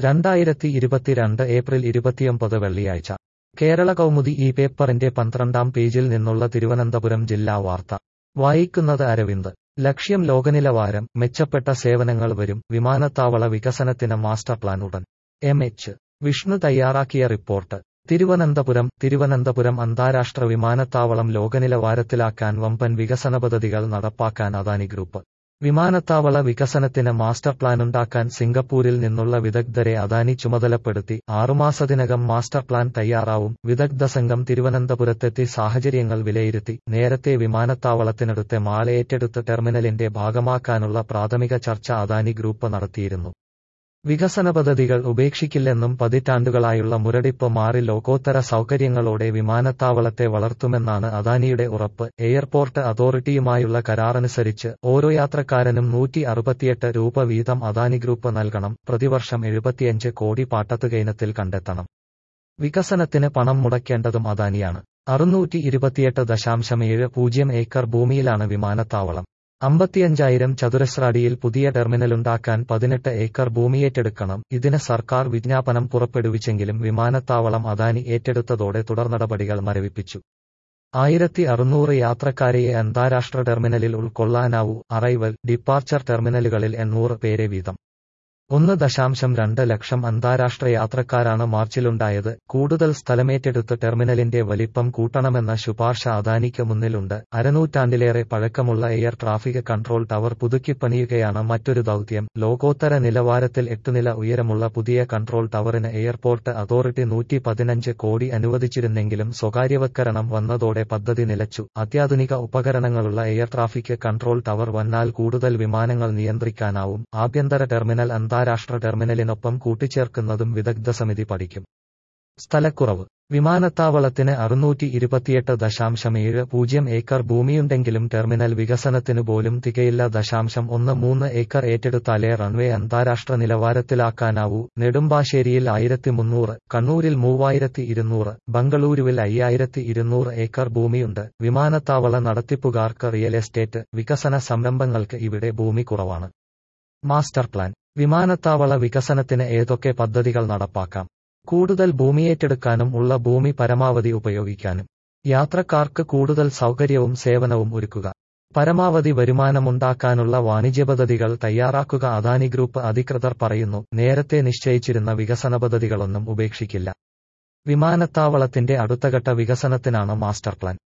രണ്ടായിരത്തി ഇരുപത്തിരണ്ട് ഏപ്രിൽ ഇരുപത്തിയൊമ്പത് വെള്ളിയാഴ്ച കേരള കൗമുദി ഈ പേപ്പറിന്റെ പന്ത്രണ്ടാം പേജിൽ നിന്നുള്ള തിരുവനന്തപുരം ജില്ലാ വാർത്ത വായിക്കുന്നത് അരവിന്ദ് ലക്ഷ്യം ലോകനിലവാരം മെച്ചപ്പെട്ട സേവനങ്ങൾ വരും വിമാനത്താവള വികസനത്തിന് മാസ്റ്റർ പ്ലാൻ ഉടൻ എം എച്ച് വിഷ്ണു തയ്യാറാക്കിയ റിപ്പോർട്ട് തിരുവനന്തപുരം തിരുവനന്തപുരം അന്താരാഷ്ട്ര വിമാനത്താവളം ലോകനിലവാരത്തിലാക്കാൻ വമ്പൻ വികസന പദ്ധതികൾ നടപ്പാക്കാൻ അദാനി ഗ്രൂപ്പ് വിമാനത്താവള വികസനത്തിന് മാസ്റ്റർ പ്ലാനുണ്ടാക്കാൻ സിംഗപ്പൂരിൽ നിന്നുള്ള വിദഗ്ധരെ അദാനി ചുമതലപ്പെടുത്തി ആറുമാസത്തിനകം മാസ്റ്റർ പ്ലാൻ തയ്യാറാവും വിദഗ്ധ സംഘം തിരുവനന്തപുരത്തെത്തി സാഹചര്യങ്ങൾ വിലയിരുത്തി നേരത്തെ വിമാനത്താവളത്തിനടുത്തെ മാൾ ഏറ്റെടുത്ത് ടെർമിനലിന്റെ ഭാഗമാക്കാനുള്ള പ്രാഥമിക ചർച്ച അദാനി ഗ്രൂപ്പ് നടത്തിയിരുന്നു വികസന പദ്ധതികൾ ഉപേക്ഷിക്കില്ലെന്നും പതിറ്റാണ്ടുകളായുള്ള മുരടിപ്പ് മാറി ലോകോത്തര സൗകര്യങ്ങളോടെ വിമാനത്താവളത്തെ വളർത്തുമെന്നാണ് അദാനിയുടെ ഉറപ്പ് എയർപോർട്ട് അതോറിറ്റിയുമായുള്ള കരാറനുസരിച്ച് ഓരോ യാത്രക്കാരനും നൂറ്റി അറുപത്തിയെട്ട് രൂപ വീതം അദാനി ഗ്രൂപ്പ് നൽകണം പ്രതിവർഷം എഴുപത്തിയഞ്ച് കോടി പാട്ടത്തുകൈനത്തിൽ കണ്ടെത്തണം വികസനത്തിന് പണം മുടക്കേണ്ടതും അദാനിയാണ് അറുന്നൂറ്റി ഇരുപത്തിയെട്ട് ദശാംശം ഏഴ് പൂജ്യം ഏക്കർ ഭൂമിയിലാണ് വിമാനത്താവളം അമ്പത്തിയഞ്ചായിരം ചതുരശ്രാടിയിൽ പുതിയ ടെർമിനലുണ്ടാക്കാൻ പതിനെട്ട് ഏക്കർ ഭൂമിയേറ്റെടുക്കണം ഇതിന് സർക്കാർ വിജ്ഞാപനം പുറപ്പെടുവിച്ചെങ്കിലും വിമാനത്താവളം അദാനി ഏറ്റെടുത്തതോടെ തുടർനടപടികൾ മരവിപ്പിച്ചു ആയിരത്തി അറുന്നൂറ് യാത്രക്കാരെയെ അന്താരാഷ്ട്ര ടെർമിനലിൽ ഉൾക്കൊള്ളാനാവൂ അറൈവൽ ഡിപ്പാർച്ചർ ടെർമിനലുകളിൽ എണ്ണൂറ് പേരെ വീതം ഒന്ന് ദശാംശം രണ്ട് ലക്ഷം അന്താരാഷ്ട്ര യാത്രക്കാരാണ് മാർച്ചിലുണ്ടായത് കൂടുതൽ സ്ഥലമേറ്റെടുത്ത് ടെർമിനലിന്റെ വലിപ്പം കൂട്ടണമെന്ന ശുപാർശ അദാനിക്ക് മുന്നിലുണ്ട് അരനൂറ്റാണ്ടിലേറെ പഴക്കമുള്ള എയർ ട്രാഫിക് കൺട്രോൾ ടവർ പുതുക്കിപ്പണിയുകയാണ് മറ്റൊരു ദൗത്യം ലോകോത്തര നിലവാരത്തിൽ എട്ടുനില ഉയരമുള്ള പുതിയ കൺട്രോൾ ടവറിന് എയർപോർട്ട് അതോറിറ്റി നൂറ്റി പതിനഞ്ച് കോടി അനുവദിച്ചിരുന്നെങ്കിലും സ്വകാര്യവൽക്കരണം വന്നതോടെ പദ്ധതി നിലച്ചു അത്യാധുനിക ഉപകരണങ്ങളുള്ള എയർ ട്രാഫിക് കൺട്രോൾ ടവർ വന്നാൽ കൂടുതൽ വിമാനങ്ങൾ നിയന്ത്രിക്കാനാവും ആഭ്യന്തര ടെർമിനൽ അന്താരാഷ്ട്ര ടെർമിനലിനൊപ്പം കൂട്ടിച്ചേർക്കുന്നതും വിദഗ്ധ സമിതി പഠിക്കും സ്ഥലക്കുറവ് വിമാനത്താവളത്തിന് അറുന്നൂറ്റി ഇരുപത്തിയെട്ട് ദശാംശം ഏഴ് പൂജ്യം ഏക്കർ ഭൂമിയുണ്ടെങ്കിലും ടെർമിനൽ വികസനത്തിനു പോലും തികയില്ല ദശാംശം ഒന്ന് മൂന്ന് ഏക്കർ ഏറ്റെടുത്താലേ റൺവേ അന്താരാഷ്ട്ര നിലവാരത്തിലാക്കാനാവൂ നെടുമ്പാശ്ശേരിയിൽ ആയിരത്തി മുന്നൂറ് കണ്ണൂരിൽ മൂവായിരത്തി ഇരുന്നൂറ് ബംഗളൂരുവിൽ അയ്യായിരത്തി ഇരുന്നൂറ് ഏക്കർ ഭൂമിയുണ്ട് വിമാനത്താവള നടത്തിപ്പുകാർക്ക് റിയൽ എസ്റ്റേറ്റ് വികസന സംരംഭങ്ങൾക്ക് ഇവിടെ ഭൂമി കുറവാണ് മാസ്റ്റർ പ്ലാൻ വിമാനത്താവള വികസനത്തിന് ഏതൊക്കെ പദ്ധതികൾ നടപ്പാക്കാം കൂടുതൽ ഭൂമിയേറ്റെടുക്കാനും ഉള്ള ഭൂമി പരമാവധി ഉപയോഗിക്കാനും യാത്രക്കാർക്ക് കൂടുതൽ സൗകര്യവും സേവനവും ഒരുക്കുക പരമാവധി വരുമാനമുണ്ടാക്കാനുള്ള വാണിജ്യ പദ്ധതികൾ തയ്യാറാക്കുക അദാനി ഗ്രൂപ്പ് അധികൃതർ പറയുന്നു നേരത്തെ നിശ്ചയിച്ചിരുന്ന വികസന പദ്ധതികളൊന്നും ഉപേക്ഷിക്കില്ല വിമാനത്താവളത്തിന്റെ അടുത്തഘട്ട വികസനത്തിനാണ് മാസ്റ്റർ പ്ലാൻ